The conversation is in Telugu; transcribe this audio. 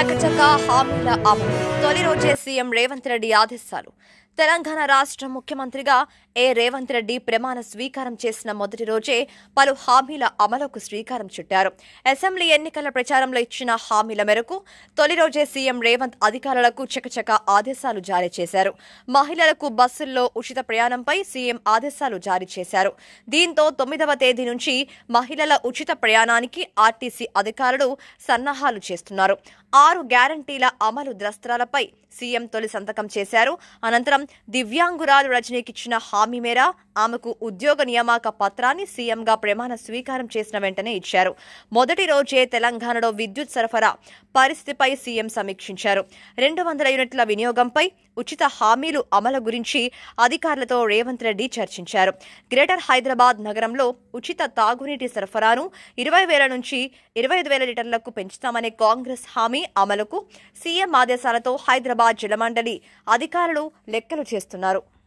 చకచక హామీల అమలు తొలి రోజే సీఎం రేవంత్ రెడ్డి ఆదేశాలు తెలంగాణ రాష్ట్ర ముఖ్యమంత్రిగా ఏ రేవంత్ రెడ్డి ప్రమాణ స్వీకారం చేసిన మొదటి రోజే పలు హామీల అమలుకు శ్రీకారం చుట్టారు అసెంబ్లీ ఎన్నికల ప్రచారంలో ఇచ్చిన హామీల మేరకు తొలి రోజే సీఎం రేవంత్ అధికారులకు చకచక ఆదేశాలు జారీ చేశారు మహిళలకు బస్సుల్లో ఉచిత ప్రయాణంపై సీఎం ఆదేశాలు జారీ చేశారు దీంతో తొమ్మిదవ తేదీ నుంచి మహిళల ఉచిత ప్రయాణానికి ఆర్టీసీ అధికారులు సన్నాహాలు చేస్తున్నారు ఆరు గ్యారంటీల అమలు ద్రస్త్రాలపై సీఎం తొలి సంతకం చేశారు అనంతరం దివ్యాంగురాలు రజనీకిచ్చిన హామీ మేర ఆమెకు ఉద్యోగ నియామక పత్రాన్ని సీఎంగా ప్రమాణ స్వీకారం చేసిన వెంటనే ఇచ్చారు మొదటి రోజే తెలంగాణలో విద్యుత్ సరఫరా పరిస్థితిపై సీఎం సమీక్షించారు రెండు వందల యూనిట్ల వినియోగంపై ఉచిత హామీలు అమలు గురించి అధికారులతో రేవంత్ రెడ్డి చర్చించారు గ్రేటర్ హైదరాబాద్ నగరంలో ఉచిత తాగునీటి సరఫరాను ఇరవై వేల నుంచి ఇరవై ఐదు వేల లీటర్లకు పెంచుతామనే కాంగ్రెస్ హామీ అమలుకు సీఎం ఆదేశాలతో హైదరాబాద్ జలమండలి అధికారులు లెక్కలు చేస్తున్నారు